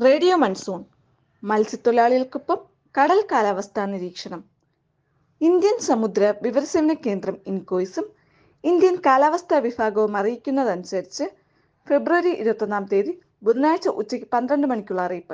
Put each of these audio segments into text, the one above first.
radio monsoon മത്സ്യത്തൊഴിലാളികൾക്കൊപ്പം കടൽ കാലാവസ്ഥാ നിരീക്ഷണം ഇന്ത്യൻ സമുദ്ര വിവരസേവന കേന്ദ്രം ഇൻകോയ്സും ഇന്ത്യൻ കാലാവസ്ഥാ വിഭാഗവും അറിയിക്കുന്നതനുസരിച്ച് ഫെബ്രുവരി ഇരുപത്തൊന്നാം തീയതി ബുധനാഴ്ച ഉച്ചയ്ക്ക് പന്ത്രണ്ട് മണിക്കുള്ള അറിയിപ്പ്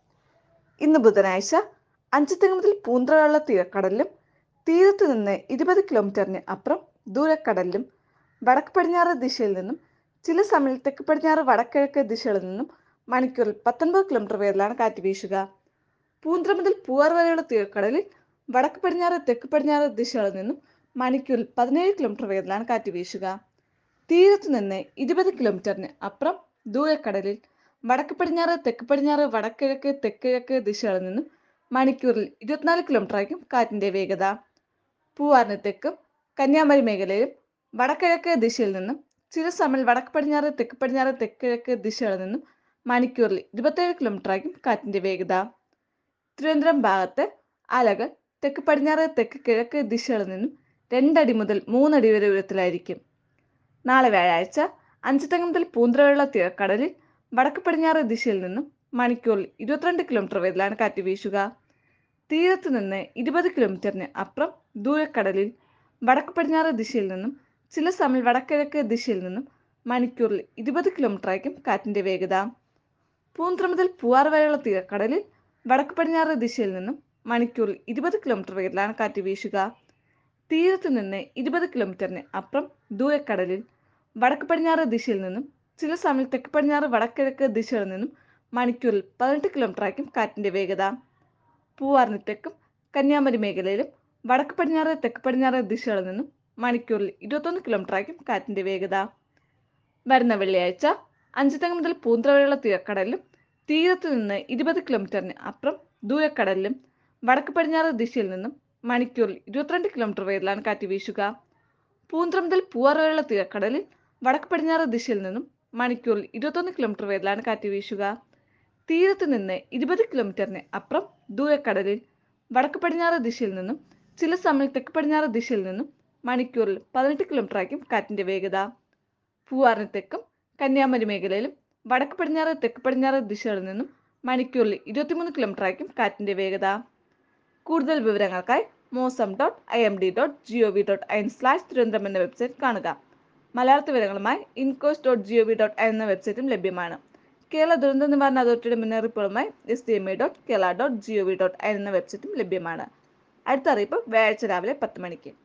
ഇന്ന് ബുധനാഴ്ച അഞ്ചുതെങ്ങ് മുതൽ പൂന്തറയുള്ള തീരക്കടലിലും തീരത്ത് നിന്ന് ഇരുപത് കിലോമീറ്ററിന് അപ്പുറം ദൂരക്കടലിലും വടക്ക് പടിഞ്ഞാറ് ദിശയിൽ നിന്നും ചില സമയം തെക്ക് പടിഞ്ഞാറ് വടക്കിഴക്ക് ദിശകളിൽ നിന്നും മണിക്കൂറിൽ പത്തൊൻപത് കിലോമീറ്റർ വേഗത്തിലാണ് കാറ്റ് വീശുക പൂന്തറ മുതൽ പൂവാർ വരെയുള്ള തീരക്കടലിൽ വടക്ക് പടിഞ്ഞാറ് തെക്ക് പടിഞ്ഞാറ് ദിശകളിൽ നിന്നും മണിക്കൂറിൽ പതിനേഴ് കിലോമീറ്റർ വേഗത്തിലാണ് കാറ്റ് വീശുക തീരത്ത് നിന്ന് ഇരുപത് കിലോമീറ്ററിന് അപ്പുറം ദൂരക്കടലിൽ വടക്ക് പടിഞ്ഞാറ് തെക്ക് പടിഞ്ഞാറ് വടക്കിഴക്ക് തെക്കിഴക്ക് ദിശകളിൽ നിന്നും മണിക്കൂറിൽ ഇരുപത്തിനാല് കിലോമീറ്റർ ആയിരിക്കും കാറ്റിന്റെ വേഗത പൂവാറിന് തെക്കും കന്യാകുമാരി മേഖലയിലും വടക്കിഴക്ക് ദിശയിൽ നിന്നും ചില സമയം വടക്ക് പടിഞ്ഞാറ് തെക്ക് പടിഞ്ഞാറ് തെക്കിഴക്ക് ദിശകളിൽ നിന്നും മണിക്കൂറിൽ ഇരുപത്തേഴ് കിലോമീറ്റർ ആയിരിക്കും കാറ്റിന്റെ വേഗത തിരുവനന്തപുരം ഭാഗത്ത് അലകൾ തെക്ക് പടിഞ്ഞാറ് തെക്ക് കിഴക്ക് ദിശകളിൽ നിന്നും രണ്ടടി മുതൽ മൂന്നടി വരെ ഉയരത്തിലായിരിക്കും നാളെ വ്യാഴാഴ്ച അഞ്ചുതെങ്ങ് മുതൽ പൂന്തറയുള്ള തീരക്കടലിൽ വടക്ക് പടിഞ്ഞാറ് ദിശയിൽ നിന്നും മണിക്കൂറിൽ ഇരുപത്തിരണ്ട് കിലോമീറ്റർ വേഗത്തിലാണ് കാറ്റ് വീശുക തീരത്ത് നിന്ന് ഇരുപത് കിലോമീറ്ററിന് അപ്പുറം ദൂരക്കടലിൽ വടക്ക് പടിഞ്ഞാറ് ദിശയിൽ നിന്നും ചില സമയം വടക്കിഴക്ക് ദിശയിൽ നിന്നും മണിക്കൂറിൽ ഇരുപത് കിലോമീറ്റർ ആയിരിക്കും കാറ്റിന്റെ വേഗത പൂന്തറ മുതൽ പൂവാർ വരെയുള്ള തീരക്കടലിൽ വടക്ക് പടിഞ്ഞാറ് ദിശയിൽ നിന്നും മണിക്കൂറിൽ ഇരുപത് കിലോമീറ്റർ വേഗത്തിലാണ് കാറ്റ് വീശുക തീരത്ത് നിന്ന് ഇരുപത് കിലോമീറ്ററിന് അപ്പുറം ദൂരക്കടലിൽ വടക്ക് പടിഞ്ഞാറ് ദിശയിൽ നിന്നും ചില സമയം തെക്ക് പടിഞ്ഞാറ് വടക്കിഴക്ക് ദിശയിൽ നിന്നും മണിക്കൂറിൽ പതിനെട്ട് കിലോമീറ്റർ ആയിരിക്കും കാറ്റിന്റെ വേഗത പൂവാറിന് തെക്കും കന്യാകുമാരി മേഖലയിലും വടക്ക് പടിഞ്ഞാറ് തെക്ക് പടിഞ്ഞാറ് ദിശകളിൽ നിന്നും മണിക്കൂറിൽ ഇരുപത്തൊന്ന് കിലോമീറ്റർ ആയിരിക്കും കാറ്റിന്റെ വേഗത വരുന്ന വെള്ളിയാഴ്ച അഞ്ചുതെങ്ങ് മുതൽ പൂന്തറ വരെയുള്ള തീരക്കടലിലും തീരത്ത് നിന്ന് ഇരുപത് കിലോമീറ്ററിന് അപ്പുറം ദൂരക്കടലിലും വടക്ക് പടിഞ്ഞാറ് ദിശയിൽ നിന്നും മണിക്കൂറിൽ ഇരുപത്തിരണ്ട് കിലോമീറ്റർ വേഗത്തിലാണ് കാറ്റ് വീശുക പൂന്തറ മുതൽ പൂവാർ വരെയുള്ള തീരക്കടലിൽ വടക്ക് പടിഞ്ഞാറ് ദിശയിൽ നിന്നും മണിക്കൂറിൽ ഇരുപത്തൊന്ന് കിലോമീറ്റർ വേഗത്തിലാണ് കാറ്റ് വീശുക തീരത്ത് നിന്ന് ഇരുപത് കിലോമീറ്ററിന് അപ്പുറം ദൂരക്കടലിൽ വടക്ക് പടിഞ്ഞാറ് ദിശയിൽ നിന്നും ചില സമയം തെക്ക് പടിഞ്ഞാറ് ദിശയിൽ നിന്നും മണിക്കൂറിൽ പതിനെട്ട് കിലോമീറ്റർ ആയിരിക്കും കാറ്റിന്റെ വേഗത പൂവാറിന് തെക്കും കന്യാകുമാരി മേഖലയിലും വടക്ക് പടിഞ്ഞാറ് തെക്ക് പടിഞ്ഞാറ് ദിശകളിൽ നിന്നും മണിക്കൂറിൽ ഇരുപത്തിമൂന്ന് കിലോമീറ്റർ ആയിരിക്കും കാറ്റിന്റെ വേഗത കൂടുതൽ വിവരങ്ങൾക്കായി Mausam dot I M D dot G O V dot I N slash Thiruvananthapuram എന്ന വെബ്സൈറ്റ് കാണുക മലയാള വിവരങ്ങളുമായി INCOIS dot G O V dot I എന്ന വെബ്സൈറ്റും ലഭ്യമാണ് കേരള ദുരന്ത നിവാരണ അതോറിറ്റിയുടെ മുന്നറിയിപ്പുകളുമായി S D M A dot Kerala dot G O V dot I എന്ന വെബ്സൈറ്റും ലഭ്യമാണ് അടുത്ത അറിയിപ്പ് വ്യാഴാഴ്ച രാവിലെ പത്ത് മണിക്ക്